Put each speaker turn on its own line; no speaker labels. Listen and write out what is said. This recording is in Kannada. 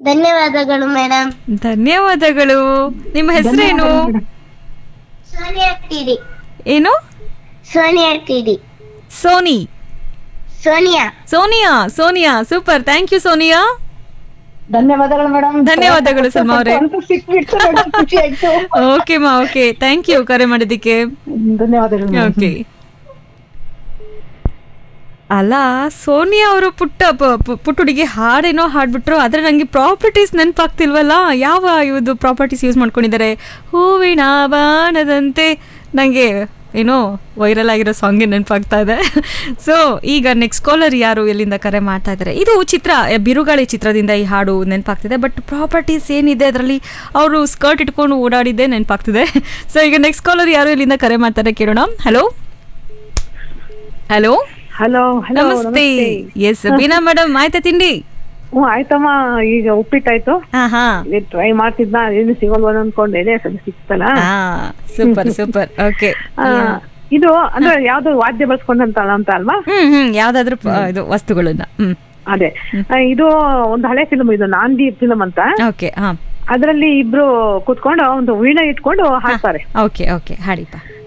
ಧನ್ಯವಾದಗಳು ಮೇಡಮ್
ಧನ್ಯವಾದಗಳು ನಿಮ್ಮ ಹೆಸರೇನು
ಸೋನಿಯಾ ಟಿಡಿ
ಏನು
Sonia T D
Soni
Sonia
Sonia Sonia super thank you Sonia
ಧನ್ಯವಾದಗಳು ಮೇಡಮ್
ಧನ್ಯವಾದಗಳು ಸಲ್ಮಾ ಅವರೇ
ಸಿಕ್ಬಿಟ್ಟು madam, ಖುಷಿ ಆಯ್ತು
ಓಕೆ ಮಾ ಓಕೆ ಥ್ಯಾಂಕ್ ಯು ಕರೆ ಮಾಡಿದ್ದಕ್ಕೆ
ಧನ್ಯವಾದಗಳು madam.
ಓಕೆ ಅಲ್ಲ ಸೋನಿಯಾ ಅವರು ಪುಟ್ಟ ಪ- ಪು- ಪುಟ್ಟ ಹುಡುಗಿ ಹಾಡೇನೋ ಹಾಡ್ಬಿಟ್ರು ಆದ್ರೆ ನಂಗೆ ಪ್ರಾಪರ್ಟೀಸ್ ನೆನಪಾಗ್ತಿಲ್ವಲ್ಲ ಯಾವ ಇವ್ದು ಪ್ರಾಪರ್ಟೀಸ್ ಯೂಸ್ ಮಾಡ್ಕೊಂಡಿದ್ದಾರೆ ಹೂವಿನ ಬಾಣದಂತೆ ನಂಗೆ ಏನೋ ವೈರಲ್ ಆಗಿರೋ ಸಾಂಗ್ ನೆನಪಾಗ್ತಾ ಇದೆ ಸೊ ಈಗ ನೆಕ್ಸ್ಟ್ ಕಾಲರ್ ಯಾರು ಎಲ್ಲಿಂದ ಕರೆ ಮಾಡ್ತಾ ಇದ್ದಾರೆ ಇದು ಚಿತ್ರ ಎ, ಬಿರುಗಾಳಿ ಚಿತ್ರದಿಂದ ಈ ಹಾಡು ನೆನಪಾಗ್ತಿದೆ ಬಟ್ ಪ್ರಾಪರ್ಟೀಸ್ ಏನಿದೆ ಅದರಲ್ಲಿ ಅವರು ಸ್ಕರ್ಟ್ ಇಟ್ಕೊಂಡು ಓಡಾಡಿದ್ದೆ ನೆನಪಾಗ್ತಿದೆ ಸೊ ಈಗ ನೆಕ್ಸ್ಟ್ ಕಾಲರ್ ಯಾರು ಎಲ್ಲಿಂದ ಕರೆ ಮಾಡ್ತಾರೆ ಕೇಳೋಣ ಹಲೋ ಹಲೋ
ಹಲೋ ಹಲೋ
ನಮಸ್ತೆ ಎಸ್ ಬೀನಾ ಮೇಡಮ್ ಆಯ್ತಾ ತಿಂಡಿ
ಹ್ಞೂ ಆಯ್ತಮ್ಮ ಈಗ ಉಪ್ಪಿಟ್ಟಾಯ್ತು
ಹಾ ಹಾ
ಟ್ರೈ ಮಾಡ್ತಿದ್ನ ಏನು ಸಿಗೋಲ್ವ ಅನ್ಕೊಂಡೆ ಸರಿ ಸಿಕ್ತಲ್ಲ
ಹಾ ಸೂಪರ್ ಸೂಪರ್ ಓಕೆ
ಆ, ಇದು ಅಂದ್ರೆ ಯಾವ್ದು ವಾದ್ಯ ಬಳಸ್ಕೊಂಡಂತಲ್ಲ ಅಂತ ಅಲ್ವಾ
ಹ್ಮ್ ಹ್ಮ್ ಯಾವ್ದಾದ್ರು ಪ- ಇದು ವಸ್ತುಗಳನ್ನ ಹ್ಮ್
ಅದೇ ಆ, ಇದು ಒಂದು ಹಳೆ ಫಿಲ್ಮ್ ಇದು ನಾಂದಿ ಫಿಲ್ಮ್ ಅಂತ
ಓಕೆ ಹಾ
ಅದ್ರಲ್ಲಿ ಇಬ್ರು ಕುತ್ಕೊಂಡು ಒಂದು ವೀಣೆ ಇಟ್ಕೊಂಡು ಹಾಡ್ತಾರೆ
ಓಕೆ ಓಕೆ ಹಾಡಿಪ್ಪ